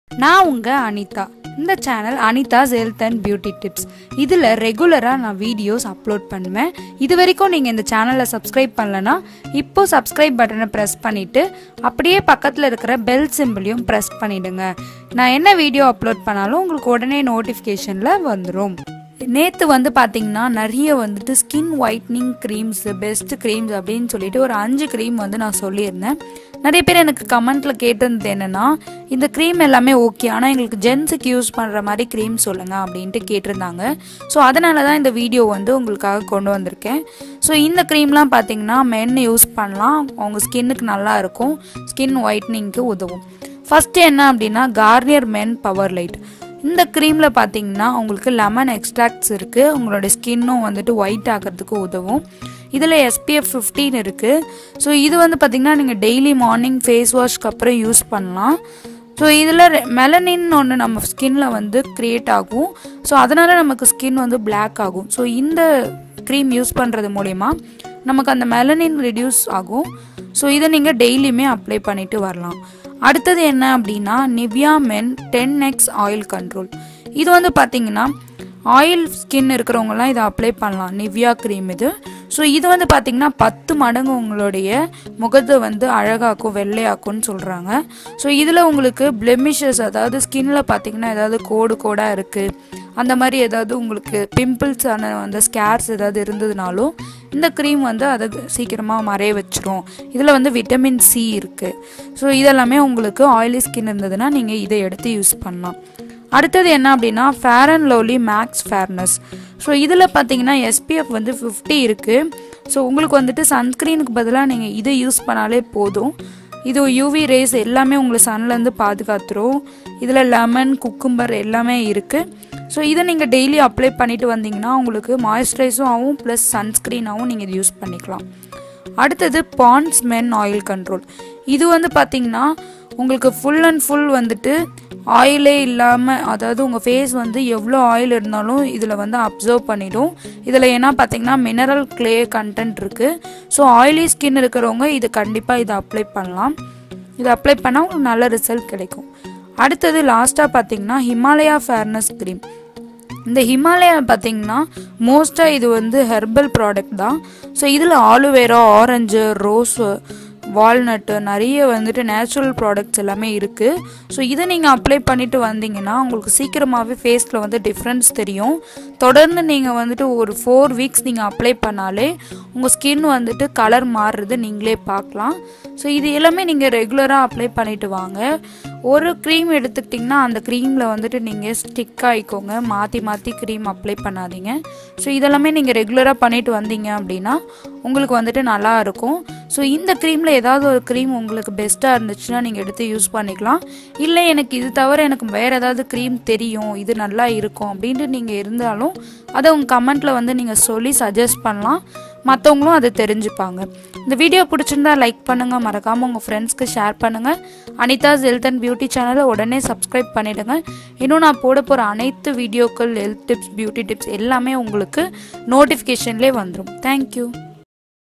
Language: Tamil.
நான் உங்க அனிதா இந்த channel Anitha's health and beauty tips இதில் ரெகுலராக நான் வீடியோஸ் அப்லோட் பண்ணுவேன் இது வரைக்கும் நீங்கள் இந்த சேனலை சப்ஸ்கிரைப் பண்ணலனா இப்போ சப்ஸ்கிரைப் பட்டனை ப்ரெஸ் பண்ணிவிட்டு அப்படியே பக்கத்தில் இருக்கிற பெல் சிம்பிளையும் ப்ரெஸ் பண்ணிடுங்க நான் என்ன வீடியோ அப்லோட் பண்ணாலும் உங்களுக்கு உடனே நோட்டிஃபிகேஷனில் வந்துடும் நேற்று வந்து பார்த்தீங்கன்னா நிறைய வந்துட்டு skin whitening creams best creams அப்படின்னு சொல்லிட்டு ஒரு அஞ்சு க்ரீம் வந்து நான் சொல்லியிருந்தேன் நிறைய பேர் எனக்கு கமெண்ட்டில் கேட்டிருந்தது என்னென்னா இந்த க்ரீம் எல்லாமே ஓகே ஆனால் எங்களுக்கு ஜென்ஸுக்கு யூஸ் பண்ணுற மாதிரி க்ரீம் சொல்லுங்கள் அப்படின்ட்டு கேட்டிருந்தாங்க ஸோ அதனால தான் இந்த வீடியோ வந்து உங்களுக்காக கொண்டு வந்திருக்கேன் ஸோ இந்த க்ரீம்லாம் பார்த்தீங்கன்னா மென் யூஸ் பண்ணலாம் அவங்க ஸ்கின்னுக்கு நல்லா இருக்கும் ஸ்கின் ஒயிட்னிங்க்கு உதவும் ஃபஸ்ட்டு என்ன அப்படின்னா கார்னியர் மென் பவர் லைட் இந்த க்ரீமில் பார்த்தீங்கன்னா உங்களுக்கு லெமன் எக்ஸ்ட்ராக்ட்ஸ் இருக்குது உங்களோட ஸ்கின்னும் வந்துட்டு ஒயிட் ஆகிறதுக்கு உதவும் இதில் எஸ்பிஎஃப் ஃபிஃப்டீன் இருக்குது ஸோ இது வந்து பார்த்திங்கன்னா நீங்கள் டெய்லி மார்னிங் ஃபேஸ் வாஷ்க்கு அப்புறம் யூஸ் பண்ணலாம் ஸோ இதில் மெலனின் ஒன்று நம்ம ஸ்கின்ல வந்து க்ரியேட் ஆகும் ஸோ அதனால் நமக்கு ஸ்கின் வந்து பிளாக் ஆகும் ஸோ இந்த க்ரீம் யூஸ் பண்ணுறது மூலயமா நமக்கு அந்த மெலனின் ரெடியூஸ் ஆகும் ஸோ இதை நீங்கள் டெய்லியுமே அப்ளை பண்ணிட்டு வரலாம் அடுத்தது என்ன அப்படின்னா Nivea men ten X oil control இது வந்து பார்த்தீங்கன்னா ஆயில் ஸ்கின் இருக்கிறவங்கலாம் இதை அப்ளை பண்ணலாம் நிவ்யா க்ரீம் இது ஸோ இது வந்து பார்த்தீங்கன்னா பத்து மடங்கு உங்களுடைய முகத்தை வந்து அழகாக்கும் வெள்ளையாக்கும்னு சொல்கிறாங்க ஸோ இதில் உங்களுக்கு பிளெமிஷஸ் அதாவது ஸ்கின்ல பார்த்தீங்கன்னா ஏதாவது கோடு கோடாக இருக்குது அந்த மாதிரி ஏதாவது உங்களுக்கு பிம்பிள்ஸான அந்த ஸ்கேர்ஸ் ஏதாவது இருந்ததுனாலும் இந்த க்ரீம் வந்து அதை சீக்கிரமாக மறைய வச்சிரும் இதில் வந்து விட்டமின் சி இருக்குது ஸோ இதெல்லாமே உங்களுக்கு ஆயிலி ஸ்கின் இருந்ததுன்னா நீங்கள் இதை எடுத்து யூஸ் பண்ணலாம் அடுத்தது என்ன அப்படின்னா Fair and Lovely Max fairness so இதில் பார்த்தீங்கன்னா எஸ்பிஎஃப் வந்து ஃபிஃப்டி இருக்குது ஸோ உங்களுக்கு வந்துட்டு சன்ஸ்க்ரீனுக்கு பதிலாக நீங்கள் இதை யூஸ் பண்ணாலே போதும் இது யூவி ரேஸ் எல்லாமே உங்களை சன்லேருந்து பாதுகாத்துரும் இதில் லெமன் குக்கும்பர் எல்லாமே இருக்குது ஸோ இதை நீங்கள் டெய்லி அப்ளை பண்ணிட்டு வந்தீங்கன்னா உங்களுக்கு மாய்ஸ்சரைஸும் ஆகும் ப்ளஸ் சன்ஸ்க்ரீனாகவும் நீங்கள் இது யூஸ் பண்ணிக்கலாம் அடுத்தது பாண்ட்ஸ் மென் ஆயில் கண்ட்ரோல் இது வந்து பார்த்தீங்கன்னா உங்களுக்கு ஃபுல் அண்ட் ஃபுல் வந்துட்டு ஆயிலே இல்லாமல் அதாவது உங்கள் ஃபேஸ் வந்து எவ்வளோ ஆயில் இருந்தாலும் இதில் வந்து அப்சர்வ் பண்ணிடும் இதில் ஏன்னா பார்த்தீங்கன்னா மினரல் க்ளே கண்டென்ட் இருக்குது ஸோ ஆயிலி ஸ்கின் இருக்கிறவங்க இது கண்டிப்பாக இதை அப்ளை பண்ணலாம் இதை அப்ளை பண்ணால் உங்களுக்கு நல்ல ரிசல்ட் கிடைக்கும் அடுத்தது லாஸ்ட்டாக பார்த்தீங்கன்னா ஹிமாலயா ஃபேர்னஸ் க்ரீம் இந்த ஹிமாலயா பார்த்தீங்கன்னா மோஸ்ட்டாக இது வந்து ஹெர்பல் ப்ராடக்ட் தான் ஸோ இதில் ஆலுவேரா ஆரஞ்சு ரோஸ் வால்நட்டு நிறைய வந்துட்டு நேச்சுரல் ப்ராடக்ட்ஸ் எல்லாமே இருக்குது ஸோ இதை நீங்கள் அப்ளை பண்ணிட்டு வந்தீங்கன்னா உங்களுக்கு சீக்கிரமாகவே ஃபேஸில் வந்து டிஃப்ரென்ஸ் தெரியும் தொடர்ந்து நீங்கள் வந்துட்டு ஒரு ஃபோர் வீக்ஸ் நீங்கள் அப்ளை பண்ணாலே உங்கள் ஸ்கின் வந்துட்டு கலர் மாறுறது நீங்களே பார்க்கலாம் ஸோ இது எல்லாமே நீங்கள் ரெகுலராக அப்ளை பண்ணிட்டு வாங்க ஒரு க்ரீம் எடுத்துக்கிட்டிங்கன்னா அந்த க்ரீமில் வந்துட்டு நீங்கள் ஸ்டிக் ஆகிக்கோங்க மாற்றி மாற்றி க்ரீம் அப்ளை பண்ணாதீங்க ஸோ இதெல்லாமே நீங்கள் ரெகுலராக பண்ணிட்டு வந்தீங்க அப்படின்னா உங்களுக்கு வந்துட்டு நல்லா இருக்கும் ஸோ இந்த க்ரீமில் ஏதாவது ஒரு க்ரீம் உங்களுக்கு பெஸ்ட்டாக இருந்துச்சுன்னா நீங்கள் எடுத்து யூஸ் பண்ணிக்கலாம் இல்லை எனக்கு இது தவிர எனக்கு வேறு ஏதாவது க்ரீம் தெரியும் இது நல்லா இருக்கும் அப்படின்ட்டு நீங்கள் இருந்தாலும் அதை உங்கள் கமெண்ட்டில் வந்து நீங்கள் சொல்லி சஜஸ்ட் பண்ணலாம் மற்றவங்களும் அதை தெரிஞ்சுப்பாங்க இந்த வீடியோ பிடிச்சிருந்தா லைக் பண்ணுங்கள் மறக்காமல் உங்கள் ஃப்ரெண்ட்ஸ்க்கு ஷேர் பண்ணுங்கள் அனிதாஸ் ஹெல்த் அண்ட் பியூட்டி சேனலை உடனே சப்ஸ்கிரைப் பண்ணிவிடுங்க இன்னும் நான் போட போகிற அனைத்து வீடியோக்கள் ஹெல்த் டிப்ஸ் பியூட்டி டிப்ஸ் எல்லாமே உங்களுக்கு நோட்டிஃபிகேஷன்லேயே வந்துடும் தேங்க்யூ